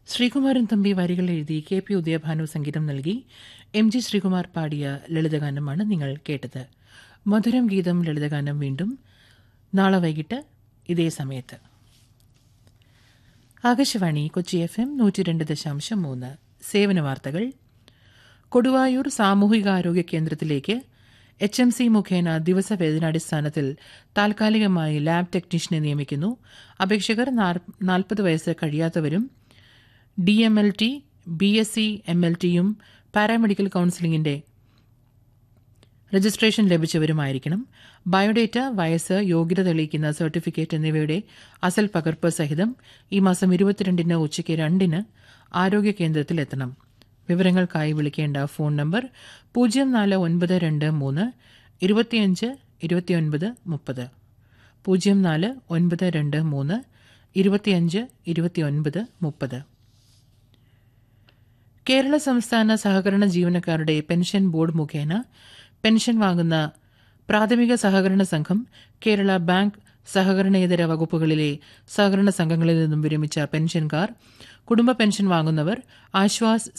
ശ്രീകുമാരൻ തമ്പി വരികൾ എഴുതി K P Udayabhanu സംഗീതം നൽകി എം ജി ശ്രീകുമാർ പാടിയ ലളിതഗാനമാണ് നിങ്ങൾ കേട്ടത് മധുരം ഗീതം ലളിതഗാനം വീണ്ടും നാളെ വൈകിട്ട് ഇതേ സമയത്ത് ആകാശവാണി കൊച്ചി എഫ് എം നൂറ്റി രണ്ട് ദശാംശം മൂന്ന് സേവന വാർത്തകൾ കൊടുവായൂർ സാമൂഹികാരോഗ്യ കേന്ദ്രത്തിലേക്ക് എച്ച് എം സി മുഖേന ദിവസവേതനാടിസ്ഥാനത്തിൽ താൽക്കാലികമായി ലാബ് ടെക്നീഷ്യനെ നിയമിക്കുന്നു അപേക്ഷകർ നാൽപ്പത് വയസ്സ് കഴിയാത്തവരും D M L T B S C M L ടിയും പാരാമെഡിക്കൽ കൌൺസിലിംഗിന്റെ രജിസ്ട്രേഷൻ ലഭിച്ചവരുമായിരിക്കണം ബയോഡേറ്റ വയസ്സ് യോഗ്യത തെളിയിക്കുന്ന സർട്ടിഫിക്കറ്റ് എന്നിവയുടെ അസൽ പകർപ്പ് സഹിതം ഈ മാസം ഇരുപത്തിരണ്ടിന് ഉച്ചയ്ക്ക് രണ്ടിന് ആരോഗ്യ കേന്ദ്രത്തിലെത്തണം വിവരങ്ങൾക്കായി വിളിക്കേണ്ട ഫോൺ നമ്പർ പൂജ്യം നാല് ഒൻപത് രണ്ട് മൂന്ന് ഇരുപത്തിയഞ്ച് ഇരുപത്തിയൊൻപത് മുപ്പത് പൂജ്യം നാല് ഒൻപത് രണ്ട് മൂന്ന് ഇരുപത്തിയഞ്ച് ഇരുപത്തിയൊൻപത് മുപ്പത് കേരള സംസ്ഥാന സഹകരണ ജീവനക്കാരുടെ പെൻഷൻ ബോർഡ് മുഖേന പെൻഷൻ വാങ്ങുന്ന പ്രാഥമിക സഹകരണ സംഘം കേരള ബാങ്ക് സഹകരണേതര വകുപ്പുകളിലെ സഹകരണ സംഘങ്ങളിൽ നിന്നും വിരമിച്ച പെൻഷൻകാർ കുടുംബ പെൻഷൻ വാങ്ങുന്നവർ ആശ്വാസ്